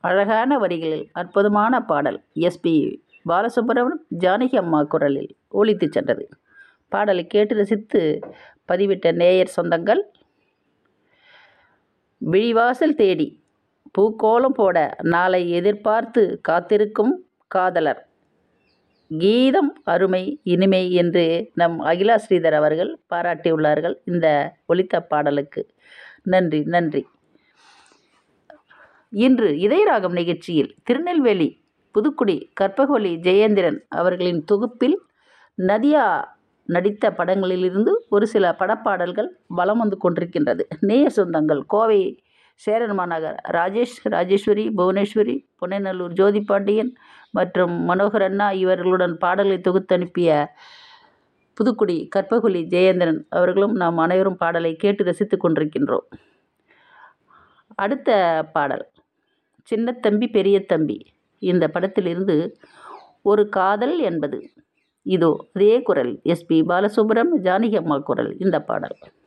அழகான வரிகளில் அற்புதமான பாடல் எஸ்பி பாலசுப்ரமணியம் ஜானகி அம்மா குரலில் ஒலித்து சென்றது பாடலை கேட்டு ரசித்து பதிவிட்ட நேயர் சொந்தங்கள் விழிவாசல் தேடி பூக்கோலம் போட நாளை எதிர்பார்த்து காத்திருக்கும் காதலர் கீதம் அருமை இனிமை என்று நம் அகிலா ஸ்ரீதர் அவர்கள் பாராட்டியுள்ளார்கள் இந்த ஒலித்த பாடலுக்கு நன்றி நன்றி இன்று இதயராகம் நிகழ்ச்சியில் திருநெல்வேலி புதுக்குடி கற்பகவலி ஜெயேந்திரன் அவர்களின் தொகுப்பில் நதியா நடித்த படங்களிலிருந்து ஒரு சில படப்பாடல்கள் வலம் வந்து கொண்டிருக்கின்றது நேய சொந்தங்கள் கோவை சேரன் மாநகர் ராஜேஷ் ராஜேஸ்வரி புவனேஸ்வரி புனேநல்லூர் ஜோதி பாண்டியன் மற்றும் மனோகர் அண்ணா இவர்களுடன் பாடலை தொகுத்தனுப்பிய புதுக்குடி கற்பகுலி ஜெயேந்திரன் அவர்களும் நாம் அனைவரும் பாடலை கேட்டு ரசித்து கொண்டிருக்கின்றோம் அடுத்த பாடல் சின்ன தம்பி பெரிய தம்பி இந்த படத்திலிருந்து ஒரு காதல் என்பது இதோ அதே குரல் எஸ்பி பாலசுப்ரம் ஜானகி அம்மா குரல் இந்த பாடல்